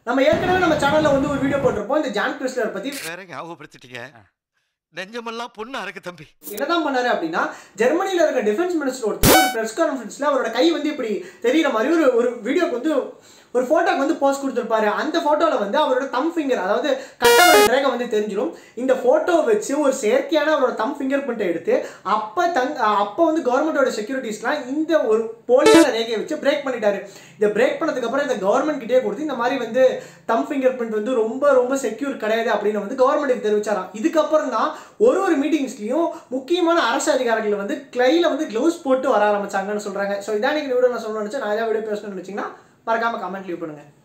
நம்ம ஏற்கனவே நம்ம சேனல்ல வந்து ஒரு வீடியோ போட்டிருப்போம் இந்த ஜான் கிறிஸ்லர் பத்தி வேற ஞாபகப்படுத்திட்டீங்க நெஞ்சமெல்லாம் பொண்ணா இருக்கு தம்பி என்னதான் பண்ணாரு அப்படின்னா ஜெர்மனில இருக்க டிஃபென்ஸ் மினிஸ்டர் ஒருத்தர் ஒரு பிரஸ் கான்ஃபரன்ஸ்ல அவரோட கை வந்து இப்படி தெரியுற மாதிரி ஒரு ஒரு வீடியோக்கு வந்து ஒரு போட்டோக்கு வந்து போஸ்ட் கொடுத்துருப்பாரு அந்த போட்டோல வந்து அவரோட தம் ஃபிங்கர் அதாவது கட்டவரல் ரேகை வந்து தெரிஞ்சிடும் இந்த போட்டோ வச்சு ஒரு செயற்கையான அவரோட தம் ஃபிங்கர் பிரிண்ட் எடுத்து அப்ப தங் அப்போ வந்து கவர்மெண்டோட செக்யூரிட்டிஸ்லாம் இந்த ஒரு போலியான ரேகையை வச்சு பிரேக் பண்ணிட்டாரு இதை பிரேக் பண்ணதுக்கு அப்புறம் இந்த கவர்மெண்ட் கிட்டே கொடுத்து இந்த மாதிரி வந்து தம் ஃபிங்கர் பிரிண்ட் வந்து ரொம்ப ரொம்ப செக்யூர் கிடையாது அப்படின்னு வந்து கவர்மெண்ட்டுக்கு தெரிவிச்சாராம் இதுக்கப்புறம் தான் ஒரு ஒரு மீட்டிங்ஸ்லையும் முக்கியமான அரசு அதிகாரிகள் வந்து கையில் வந்து க்ளவுஸ் போட்டு வர ஆரம்பிச்சாங்கன்னு சொல்றாங்க ஸோ இதான் இன்னைக்கு வீடியோ நான் சொல்லணும்னு நினைச்சேன் நான் ஏதாவது வீடியோ பேசணும்னு நினைச்சீங்கன்னா மறக்காம கமெண்ட் லீவ் பண்ணுங்க